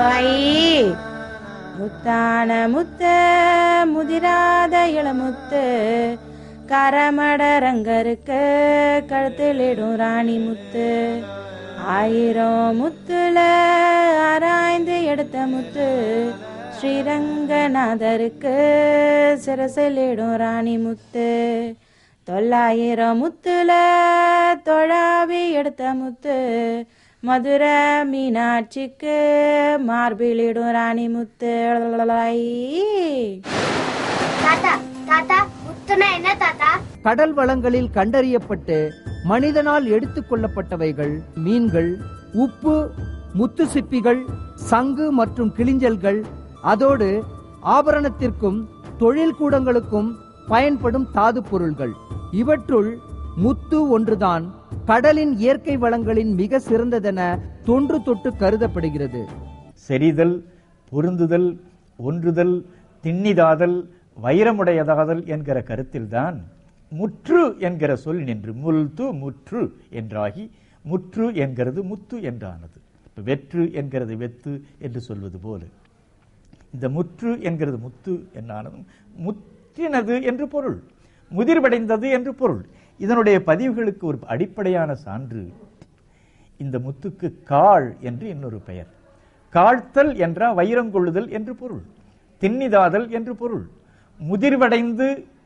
ஐ முத்தான முத்த முதிராத இளமுத்து கரமட ரங்கருக்கு கழுத்திலிடும் ராணி முத்து ஆயிரம் முத்துல ஆராய்ந்து எடுத்த முத்து ஸ்ரீரங்கநாதருக்கு சிரசிலிடும் ராணி முத்து தொள்ளாயிரம் முத்துல தொழாவி எடுத்த முத்து மதுரை மீனாட்சிக்கு மார்பிலிடும் ராணி முத்து தாத்தா தாத்தா முத்துனா என்ன தாத்தா கடல் வளங்களில் கண்டறியப்பட்டு மனிதனால் எடுத்துக் கொள்ளப்பட்டவைகள் மீன்கள் உப்பு முத்து சிப்பிகள் சங்கு மற்றும் கிளிஞ்சல்கள் அதோடு ஆபரணத்திற்கும் தொழில் கூடங்களுக்கும் பயன்படும் தாது பொருள்கள் இவற்றுள் முத்து ஒன்றுதான் கடலின் இயற்கை வளங்களின் மிக சிறந்ததென தொன்று தொட்டு கருதப்படுகிறது செறிதல் பொருந்துதல் ஒன்றுதல் திண்ணிதாதல் வைரமுடையதாதல் என்கிற கருத்தில்தான் முற்று என்கிற சொல் நின்று முல்து முற்று என்றாகி முற்று என்கிறது முத்து என்றானது இப்ப வெற்று என்கிறது வெத்து என்று சொல்வது போல இந்த முற்று என்கிறது முத்து என்றானதும் முற்றினது என்று பொருள் முதிர்வடைந்தது என்று பொருள் இதனுடைய பதிவுகளுக்கு ஒரு அடிப்படையான சான்று இந்த முத்துக்கு காள் என்று இன்னொரு பெயர் காழ்த்தல் என்ற வைரங்கொள்ளுதல் என்று பொருள் திண்ணிதாதல் என்று பொருள் முதிர்வடைந்து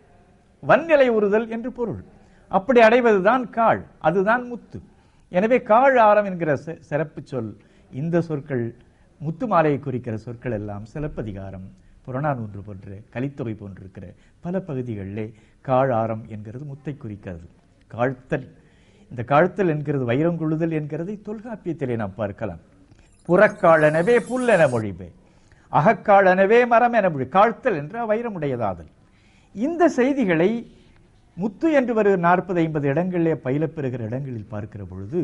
வன்னிலை உறுதல் என்று பொருள் அப்படி அடைவதுதான் காள் அதுதான் முத்து எனவே காள் ஆரம் என்கிற சி- சிறப்பு சொல் இந்த சொற்கள் முத்து மாலையை குறிக்கிற சொற்கள் எல்லாம் சிலப்பதிகாரம் புறநானூன்று போன்ற கலித்தொகை போன்றிருக்கிற பல பகுதிகளிலே காள் ஆரம் என்கிறது முத்தை குறிக்கிறது காழ்த்தல் இந்த காழ்த்தல் என்கிறது வைரங்கொள்ளுதல் என்கிறதை தொல்காப்பியத்திலே நாம் பார்க்கலாம் புறக்காளனவே புல்லென மொழிபே அகக்காளனவே மரம் என மொழி காழ்த்தல் என்ற வைரமுடையதாதல் இந்த செய்திகளை முத்து என்று வருகிற நாற்பது ஐம்பது இடங்களிலே பயிலப்பெறுகிற இடங்களில் பார்க்கிற பொழுது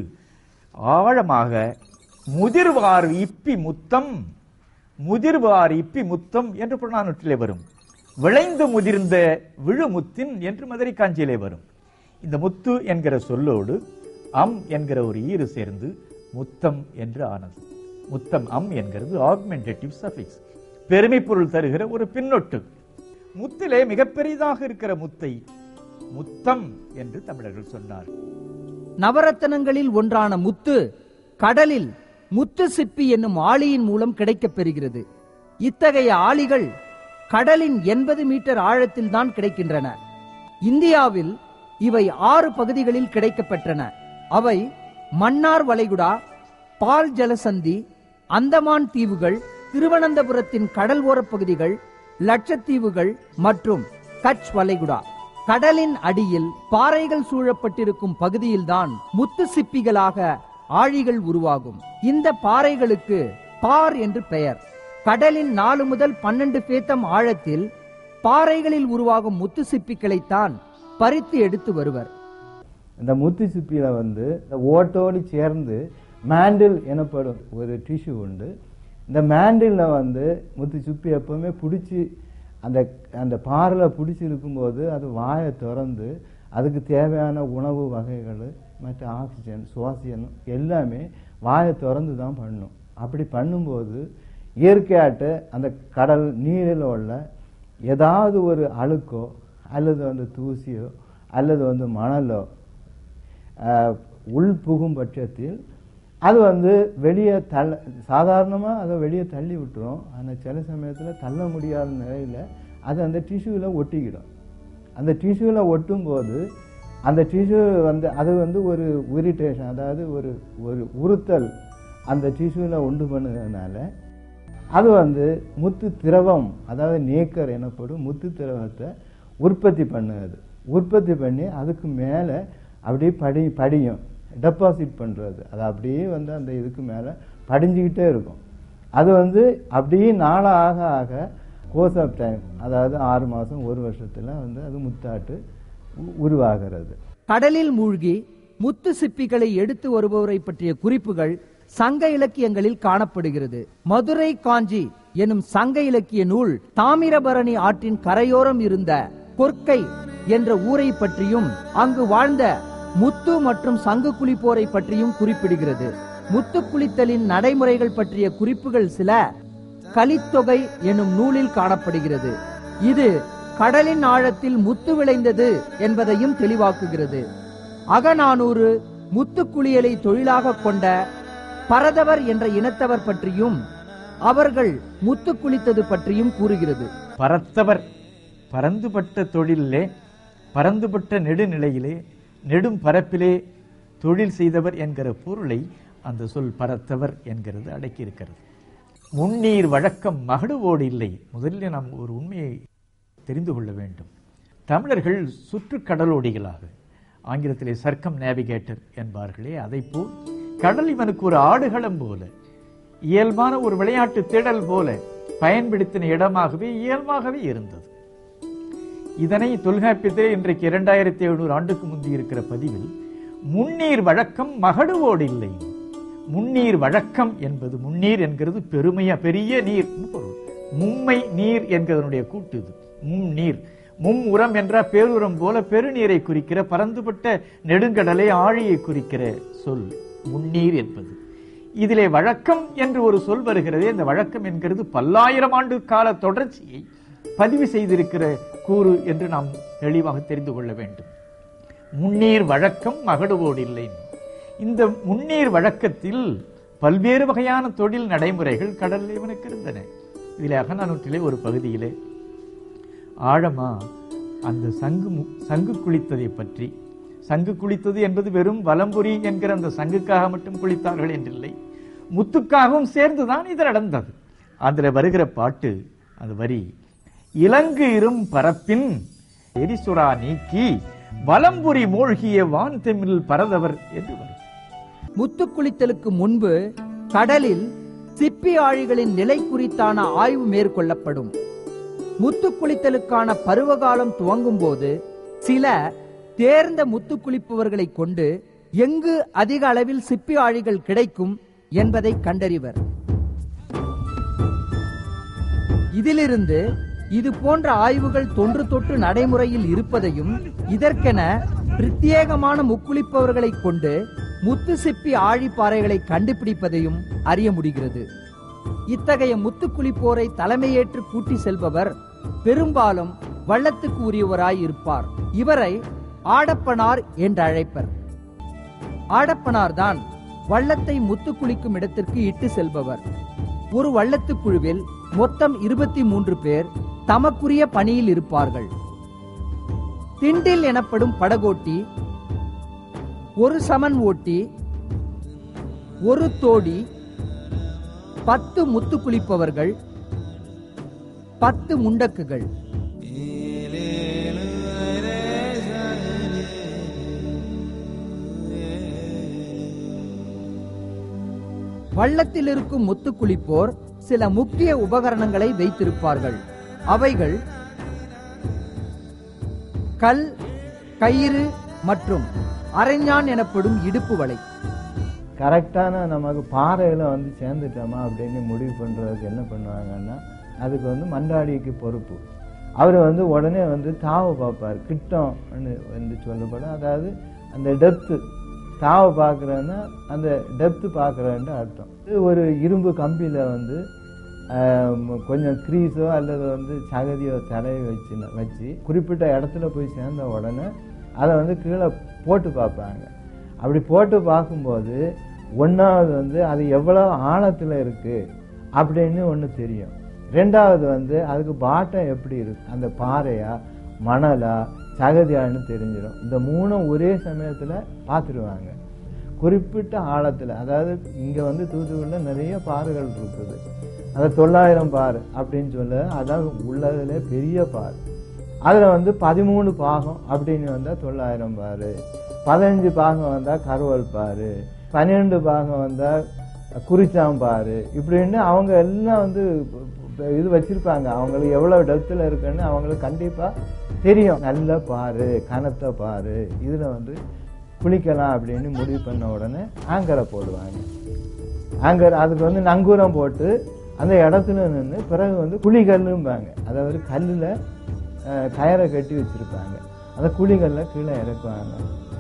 ஆழமாக முதிர்வார் இப்பி முத்தம் முதிர்வார் இப்பி முத்தம் என்று புறநானூற்றிலே வரும் விளைந்து முதிர்ந்த விழுமுத்தின் என்று மதுரை காஞ்சியிலே வரும் இந்த முத்து என்கிற சொல்லோடு அம் என்கிற ஒரு ஈறு சேர்ந்து முத்தம் என்று ஆனது முத்தம் அம் என்கிறது ஆக்மெண்டேட்டிவ் சஃபிக்ஸ் பெருமை பொருள் தருகிற ஒரு பின்னொட்டு முத்திலே மிகப்பெரிதாக இருக்கிற முத்தை முத்தம் என்று தமிழர்கள் சொன்னார் நவரத்தனங்களில் ஒன்றான முத்து கடலில் முத்து சிப்பி என்னும் ஆளியின் மூலம் கிடைக்கப் பெறுகிறது இத்தகைய ஆளிகள் கடலின் எண்பது மீட்டர் ஆழத்தில் தான் கிடைக்கின்றன இந்தியாவில் இவை ஆறு பகுதிகளில் கிடைக்கப் பெற்றன அவை மன்னார் வளைகுடா பால் ஜலசந்தி அந்தமான் தீவுகள் திருவனந்தபுரத்தின் கடல் ஓரப் பகுதிகள் லட்சத்தீவுகள் மற்றும் கட்ச் வளைகுடா கடலின் அடியில் பாறைகள் சூழப்பட்டிருக்கும் பகுதியில்தான் முத்து சிப்பிகளாக ஆழிகள் உருவாகும் இந்த பாறைகளுக்கு பார் என்று பெயர் கடலின் நாலு முதல் பன்னெண்டு பேத்தம் ஆழத்தில் பாறைகளில் உருவாகும் முத்து சிப்பிகளைத்தான் பறித்து எடுத்து வருவர் இந்த முத்து சிப்பியில வந்து இந்த ஓட்டோடு சேர்ந்து மேண்டில் எனப்படும் ஒரு டிஷ்யூ உண்டு இந்த மேண்டில்ல வந்து முத்து சிப்பி எப்பவுமே பிடிச்சி அந்த அந்த பாறையில் பிடிச்சி இருக்கும்போது அது வாயை திறந்து அதுக்கு தேவையான உணவு வகைகள் மற்ற ஆக்சிஜன் சுவாசியம் எல்லாமே வாயை திறந்து தான் பண்ணும் அப்படி பண்ணும்போது இயற்கையாட்டு அந்த கடல் நீரில் உள்ள ஏதாவது ஒரு அழுக்கோ அல்லது வந்து தூசியோ அல்லது வந்து மணலோ ஆஹ், உள் புகும் பட்சத்தில் அது வந்து வெளியே தள்ள சாதாரணமாக அதை வெளியே தள்ளி விட்டுரும் ஆனால் சில சமயத்தில் தள்ள முடியாத நிலையில் அது அந்த டிஷ்யூவில் ஒட்டிக்கிடும் அந்த டிஷ்யூவில் ஒட்டும் போது அந்த டிஷ்யூ வந்து அது வந்து ஒரு உரிட்டேஷன் அதாவது ஒரு ஒரு உறுத்தல் அந்த டிஷ்யூவில் உண்டு பண்ணுறதுனால அது வந்து முத்து திரவம் அதாவது நேக்கர் எனப்படும் முத்து திரவத்தை உற்பத்தி பண்ணுது உற்பத்தி பண்ணி அதுக்கு மேலே அப்படியே படி படியும் டெபாசிட் பண்ணுறது அது அப்படியே வந்து அந்த இதுக்கு மேலே படிஞ்சுக்கிட்டே இருக்கும் அது வந்து அப்படியே நாளாக ஆக ஆக கோர்ஸ் ஆஃப் டைம் அதாவது ஆறு மாதம் ஒரு வருஷத்தில் வந்து அது முத்தாட்டு உ- உருவாகிறது கடலில் மூழ்கி முத்து சிப்பிகளை எடுத்து வருபவரை பற்றிய குறிப்புகள் சங்க இலக்கியங்களில் காணப்படுகிறது மதுரை காஞ்சி எனும் சங்க இலக்கிய நூல் தாமிரபரணி ஆற்றின் கரையோரம் இருந்த கொற்கை என்ற ஊரை பற்றியும் அங்கு வாழ்ந்த முத்து மற்றும் சங்கு குளிப்போரை பற்றியும் குறிப்பிடுகிறது முத்து குளித்தலின் நடைமுறைகள் பற்றிய குறிப்புகள் சில கலித்தொகை என்னும் நூலில் காணப்படுகிறது இது கடலின் ஆழத்தில் முத்து விளைந்தது என்பதையும் தெளிவாக்குகிறது அகநானூறு முத்து குளியலை தொழிலாக கொண்ட பரதவர் என்ற இனத்தவர் பற்றியும் அவர்கள் முத்து குளித்தது பற்றியும் கூறுகிறது பரத்தவர் பரந்துபட்ட தொழிலிலே பரந்துபட்ட நெடுநிலையிலே நெடும் பரப்பிலே தொழில் செய்தவர் என்கிற பொருளை அந்த சொல் பரத்தவர் என்கிறது அடக்கியிருக்கிறது முன்னீர் வழக்கம் மகடுவோடு இல்லை முதலில் நாம் ஒரு உண்மையை தெரிந்து கொள்ள வேண்டும் தமிழர்கள் சுற்றுக்கடலோடிகளாக ஆங்கிலத்திலே சர்க்கம் நேவிகேட்டர் என்பார்களே அதைப்போல் கடல் இவனுக்கு ஒரு ஆடுகளம் போல இயல்பான ஒரு விளையாட்டு திடல் போல பயன்படுத்தின இடமாகவே இயல்பாகவே இருந்தது இதனை தொல்காப்பியத்திலே இன்றைக்கு இரண்டாயிரத்தி எழுநூறு ஆண்டுக்கு முந்தி இருக்கிற பதிவில் முன்னீர் வழக்கம் மகடுவோடு இல்லை முன்னீர் வழக்கம் என்பது முன்னீர் என்கிறது பெருமையா பெரிய நீர் பொருள் மும்மை நீர் என்கிறதனுடைய கூட்டு இது மும் நீர் மும் உரம் என்ற பேருரம் போல பெருநீரை குறிக்கிற பரந்துபட்ட நெடுங்கடலை ஆழியை குறிக்கிற சொல் முன்னீர் என்பது இதிலே வழக்கம் என்று ஒரு சொல் வருகிறதே இந்த வழக்கம் என்கிறது பல்லாயிரம் ஆண்டு கால தொடர்ச்சியை பதிவு செய்திருக்கிற கூறு என்று நாம் தெளிவாக தெரிந்து கொள்ள வேண்டும் முன்னீர் வழக்கம் மகடுவோடு இல்லை இந்த முன்னீர் வழக்கத்தில் பல்வேறு வகையான தொழில் நடைமுறைகள் கடலில் இவனுக்கு இருந்தன இதில் அகநானூற்றிலே ஒரு பகுதியிலே ஆழமா அந்த சங்கு மு- சங்கு குளித்ததை பற்றி சங்கு குளித்தது என்பது வெறும் வலம்புரி என்கிற அந்த சங்குக்காக மட்டும் குளித்தார்கள் என்றில்லை முத்துக்காகவும் சேர்ந்துதான் இது நடந்தது அதுல வருகிற பாட்டு அந்த வரி இலங்கு இரும் பரப்பின் எரிசுரா நீக்கி வலம்புரி மூழ்கிய வான் தெமில் பரதவர் என்று வரும் முத்து குளித்தலுக்கு முன்பு கடலில் சிப்பி ஆழிகளின் நிலை குறித்தான ஆய்வு மேற்கொள்ளப்படும் முத்து குளித்தலுக்கான பருவகாலம் துவங்கும் போது சில தேர்ந்த முத்து குளிப்பவர்களை கொண்டு எங்கு அதிக அளவில் சிப்பி ஆழிகள் கிடைக்கும் என்பதை கண்டறிவர் இதிலிருந்து இது போன்ற ஆய்வுகள் தொன்று தொட்டு நடைமுறையில் இருப்பதையும் இதற்கென பிரத்யேகமான முக்குளிப்பவர்களை கொண்டு முத்து சிப்பி ஆழிப்பாறைகளை கண்டுபிடிப்பதையும் அறிய முடிகிறது இத்தகைய முத்து குளிப்போரை தலைமையேற்று கூட்டி செல்பவர் பெரும்பாலும் வள்ளத்துக்கு உரியவராய் இருப்பார் இவரை ஆடப்பனார் என்று அழைப்பர் ஆடப்பனார் தான் வள்ளத்தை முத்து குளிக்கும் இடத்திற்கு இட்டு செல்பவர் ஒரு வள்ளத்து குழுவில் மொத்தம் இருபத்தி மூன்று பேர் தமக்குரிய பணியில் இருப்பார்கள் திண்டில் எனப்படும் படகோட்டி ஒரு சமன் ஓட்டி ஒரு தோடி பத்து முத்து குளிப்பவர்கள் பத்து முண்டக்குகள் வள்ளத்தில் இருக்கும் முத்து குளிப்போர் சில முக்கிய உபகரணங்களை வைத்திருப்பார்கள் அவைகள் கல் கயிறு மற்றும் அரைஞான் எனப்படும் இடுப்பு வலை கரெக்டான நமக்கு பாறையில் வந்து சேர்ந்துட்டோமா அப்படின்னு முடிவு பண்ணுறதுக்கு என்ன பண்ணுவாங்கன்னா அதுக்கு வந்து மண்டாடிக்கு பொறுப்பு அவர் வந்து உடனே வந்து தாவை பார்ப்பார் கிட்டம் வந்து சொல்லப்படும் அதாவது அந்த டெப்த்து தாவை பார்க்குறேன்னா அந்த டெப்த்து பார்க்குறேன்னு அர்த்தம் இது ஒரு இரும்பு கம்பியில் வந்து ஆம், கொஞ்சம் க்ரீஸோ அல்லது வந்து சகதியோ தலையை வச்சு வச்சு குறிப்பிட்ட இடத்துல போய் சேர்ந்த உடனே அதை வந்து கீழே போட்டு பார்ப்பாங்க அப்படி போட்டு பார்க்கும்போது ஒன்றாவது வந்து அது எவ்வளோ ஆழத்தில் இருக்கு அப்படின்னு ஒன்று தெரியும் ரெண்டாவது வந்து அதுக்கு பாட்டம் எப்படி இருக்கு அந்த பாறையா மணலா சகதியான்னு தெரிஞ்சிடும் இந்த மூணும் ஒரே சமயத்தில் பார்த்துருவாங்க குறிப்பிட்ட ஆழத்தில் அதாவது இங்கே வந்து தூத்துக்குடியில் நிறைய பாறைகள் இருக்குது அது தொள்ளாயிரம் பார் அப்படின்னு சொல்ல அதான் உள்ளதுல பெரிய பார் அதில் வந்து பதிமூணு பாகம் அப்படின்னு வந்தால் தொள்ளாயிரம் பார் பதினஞ்சு பாகம் வந்தால் கருவல் பார் பன்னிரெண்டு பாகம் வந்தால் குறிச்சாம்பாரு இப்படின்னு அவங்க எல்லாம் வந்து இது வச்சிருப்பாங்க அவங்களுக்கு எவ்வளவு டெப்த்தில் இருக்குன்னு அவங்களுக்கு கண்டிப்பாக தெரியும் நல்ல பாரு கனத்த பாரு இதில் வந்து குளிக்கலாம் அப்படின்னு முடிவு பண்ண உடனே ஆங்கரை போடுவாங்க ஆங்கர் அதுக்கு வந்து நங்கூரம் போட்டு அந்த இடத்துல நின்று பிறகு வந்து குழிகல்லும்பாங்க அதாவது கல்லில் கயரை கட்டி வச்சிருப்பாங்க அந்த குழிகளில் கீழே இறக்குவாங்க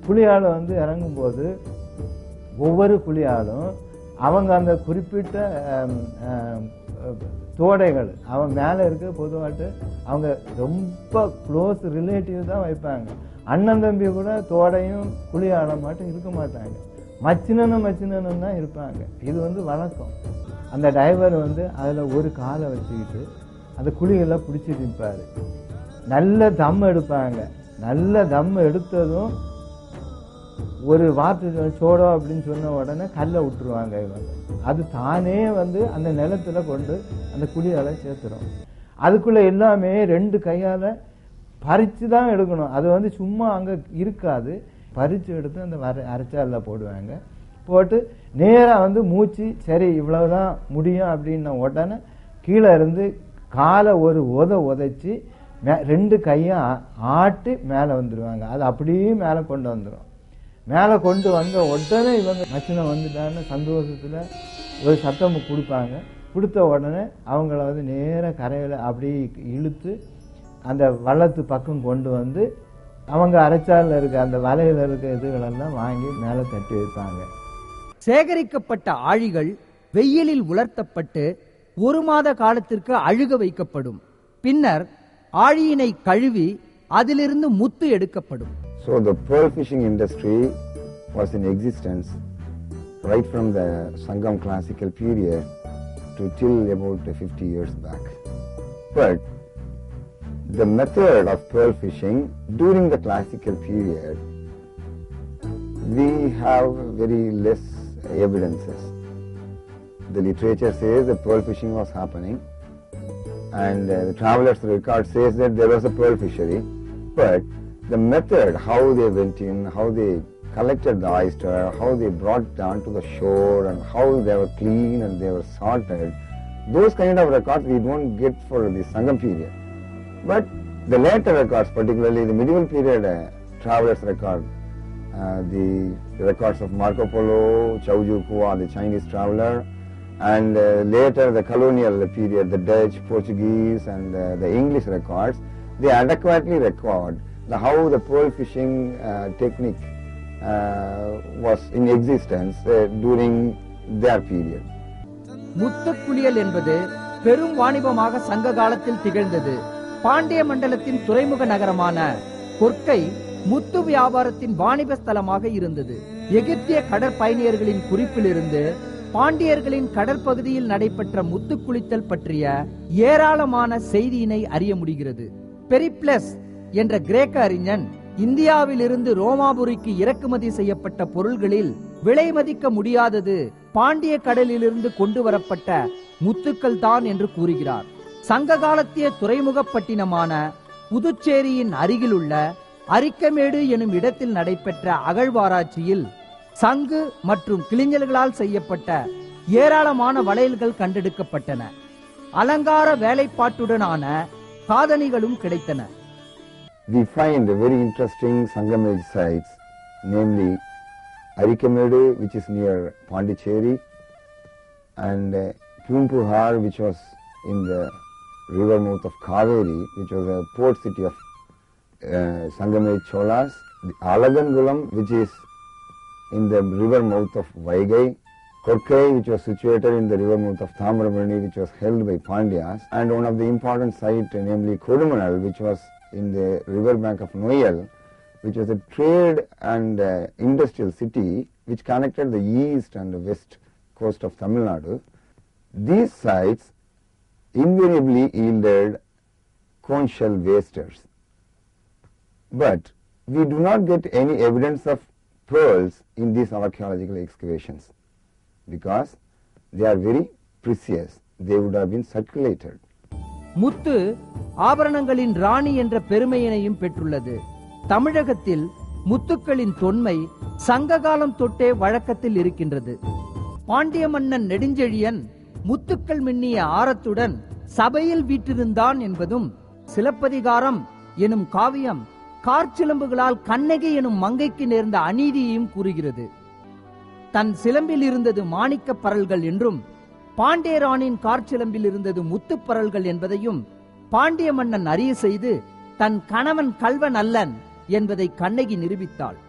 குழியால வந்து இறங்கும்போது ஒவ்வொரு குழியாலும் அவங்க அந்த குறிப்பிட்ட ஆம், ஆம், தோடைகள் அவன் மேலே இருக்க பொதுவாட்டு அவங்க ரொம்ப க்ளோஸ் ரிலேட்டிவ் தான் வைப்பாங்க அண்ணன் தம்பி கூட தோடையும் குழியால மட்டும் இருக்க மாட்டாங்க மச்சினனும் மச்சினனும் தான் இருப்பாங்க இது வந்து வழக்கம் அந்த டைவர் வந்து அதில் ஒரு காலை வச்சுக்கிட்டு அந்த குழிகளை பிடிச்சி நிற்பாரு நல்ல தம் எடுப்பாங்க நல்ல தம் எடுத்ததும் ஒரு வார்த்தை சொ- சோடோ அப்படின்னு சொன்ன உடனே கல்லை விட்டுருவாங்க இவங்க அது தானே வந்து அந்த நிலத்துல கொண்டு அந்த குழியால சேர்த்துரும் அதுக்குள்ள எல்லாமே ரெண்டு கையால பறிச்சு தான் எடுக்கணும் அது வந்து சும்மா அங்க இருக்காது பறிச்சு எடுத்து அந்த வர அரைச்சாலில் போடுவாங்க போட்டு நேரா வந்து மூச்சு சரி இவ்வளவுதான் முடியும் அப்படின்ன உடனே கீழே இருந்து காலை ஒரு உத உதைச்சி மே- ரெண்டு கையும் ஆ- ஆட்டி மேலே வந்துடுவாங்க அது அப்படியே மேலே கொண்டு வந்துடும் மேலே கொண்டு வந்த உடனே இவங்க மச்சினம் வந்துட்டான்னு சந்தோஷத்தில் ஒரு சத்தம் கொடுப்பாங்க கொடுத்த உடனே அவங்கள வந்து நேராக கரையில் அப்படியே இழுத்து அந்த வள்ளத்து பக்கம் கொண்டு வந்து அவங்க அரைச்சாலில் இருக்க அந்த வலையில் இருக்க இதுகளெல்லாம் வாங்கி மேலே தட்டி வைப்பாங்க சேகரிக்கப்பட்ட ஆழிகள் வெயிலில் உலர்த்தப்பட்டு ஒரு மாத காலத்திற்கு அழுக வைக்கப்படும் பின்னர் ஆழியினை கழுவி அதிலிருந்து முத்து எடுக்கப்படும் So the pearl fishing industry was in existence right from the Sangam classical period to till about 50 years back. But the method of pearl fishing during the classical period, we have very less evidences. The literature says that pearl fishing was happening and uh, the traveler's record says that there was a pearl fishery, but the method, how they went in, how they collected the oyster, how they brought down to the shore, and how they were clean and they were sorted, those kind of records we don't get for the Sangam period. But the later records, particularly the medieval period uh, travelers' record, uh, the records of Marco Polo, Chow Ju Kua, the Chinese traveler, and uh, later the colonial period, the Dutch, Portuguese, and uh, the English records, they adequately record the, how the pearl fishing uh, technique uh, was in existence uh, during their period. முத்துக்குளியல் என்பது பெரும் வாணிபமாக சங்க காலத்தில் திகழ்ந்தது பாண்டிய மண்டலத்தின் துறைமுக நகரமான கொர்க்கை முத்து வியாபாரத்தின் வாணிப ஸ்தலமாக இருந்தது எகிப்திய கடற்பயணியர்களின் குறிப்பிலிருந்து பாண்டியர்களின் கடற்பகுதியில் நடைபெற்ற முத்து குளித்தல் பற்றிய ஏராளமான செய்தியினை அறிய முடிகிறது பெரிப்ளஸ் என்ற கிரேக்க அறிஞன் இந்தியாவிலிருந்து ரோமாபுரிக்கு இறக்குமதி செய்யப்பட்ட பொருள்களில் விலை மதிக்க முடியாதது பாண்டிய கடலிலிருந்து கொண்டு வரப்பட்ட முத்துக்கள் தான் என்று கூறுகிறார் சங்க காலத்திய துறைமுகப்பட்டினமான புதுச்சேரியின் அருகிலுள்ள அரிக்கமேடு எனும் இடத்தில் நடைபெற்ற அகழ்வாராய்ச்சியில் சங்கு மற்றும் கிளிஞ்சல்களால் செய்யப்பட்ட ஏராளமான வளையல்கள் கண்டெடுக்கப்பட்டன அலங்கார வேலைப்பாட்டுடனான காதணிகளும் கிடைத்தன we find very interesting Sangamage sites, namely Arikamedu, which is near Pondicherry, and uh, Pumpurhar, which was in the river mouth of Kaveri, which was a port city of uh, Sangamage Cholas, the Alagangulam, which is in the river mouth of Vaigai, Korkai, which was situated in the river mouth of Tamramani, which was held by Pandyas, and one of the important sites, namely Kodumanal, which was in the river bank of Noyal, which was a trade and uh, industrial city which connected the east and the west coast of Tamil Nadu. These sites invariably yielded conch shell wasters. But we do not get any evidence of pearls in these archaeological excavations because they are very precious. They would have been circulated. முத்து ஆபரணங்களின் ராணி என்ற பெருமையினையும் பெற்றுள்ளது தமிழகத்தில் முத்துக்களின் தொன்மை சங்க காலம் தொட்டே வழக்கத்தில் இருக்கின்றது பாண்டிய மன்னன் நெடுஞ்செழியன் முத்துக்கள் மின்னிய ஆரத்துடன் சபையில் வீற்றிருந்தான் என்பதும் சிலப்பதிகாரம் எனும் காவியம் கார்ச்சிலம்புகளால் கண்ணகி எனும் மங்கைக்கு நேர்ந்த அநீதியையும் கூறுகிறது தன் சிலம்பில் இருந்தது மாணிக்கப் பரல்கள் என்றும் பாண்டியராணின் கார்ச்சிலம்பில் இருந்தது முத்துப் பரல்கள் என்பதையும் பாண்டிய மன்னன் அறிய செய்து தன் கணவன் கல்வன் அல்லன் என்பதை கண்ணகி நிரூபித்தாள்